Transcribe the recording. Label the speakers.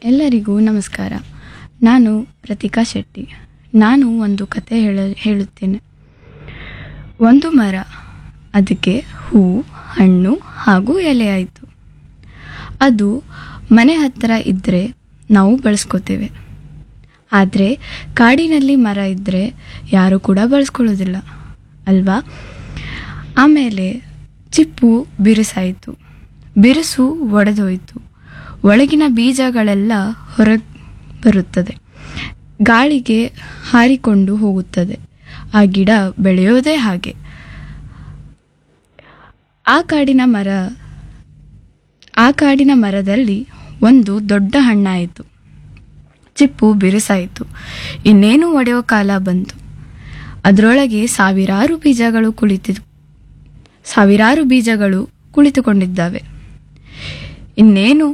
Speaker 1: ಎಲ್ಲರಿಗೂ ನಮಸ್ಕಾರ ನಾನು ಪ್ರತಿಕಾ ಶೆಟ್ಟಿ ನಾನು ಒಂದು ಕತೆ ಹೇಳ ಹೇಳುತ್ತೇನೆ ಒಂದು ಮರ ಅದಕ್ಕೆ ಹೂ ಹಣ್ಣು ಹಾಗೂ ಎಲೆ ಆಯಿತು ಅದು ಮನೆ ಹತ್ತಿರ ಇದ್ದರೆ ನಾವು ಬಳಸ್ಕೋತೇವೆ ಆದರೆ ಕಾಡಿನಲ್ಲಿ ಮರ ಇದ್ದರೆ ಯಾರು ಕೂಡ ಬಳಸ್ಕೊಳ್ಳೋದಿಲ್ಲ ಅಲ್ವಾ ಆಮೇಲೆ ಚಿಪ್ಪು ಬಿರುಸಾಯಿತು ಬಿರುಸು ಒಡೆದೋಯಿತು ಒಳಗಿನ ಬೀಜಗಳೆಲ್ಲ ಹೊರಗೆ ಬರುತ್ತದೆ ಗಾಳಿಗೆ ಹಾರಿಕೊಂಡು ಹೋಗುತ್ತದೆ ಆ ಗಿಡ ಬೆಳೆಯೋದೇ ಹಾಗೆ ಆ ಕಾಡಿನ ಮರ ಆ ಕಾಡಿನ ಮರದಲ್ಲಿ ಒಂದು ದೊಡ್ಡ ಹಣ್ಣಾಯಿತು ಚಿಪ್ಪು ಬಿರುಸಾಯಿತು ಇನ್ನೇನು ಒಡೆಯೋ ಕಾಲ ಬಂತು ಅದರೊಳಗೆ ಸಾವಿರಾರು ಬೀಜಗಳು ಕುಳಿತು ಸಾವಿರಾರು ಬೀಜಗಳು ಕುಳಿತುಕೊಂಡಿದ್ದಾವೆ ಇನ್ನೇನು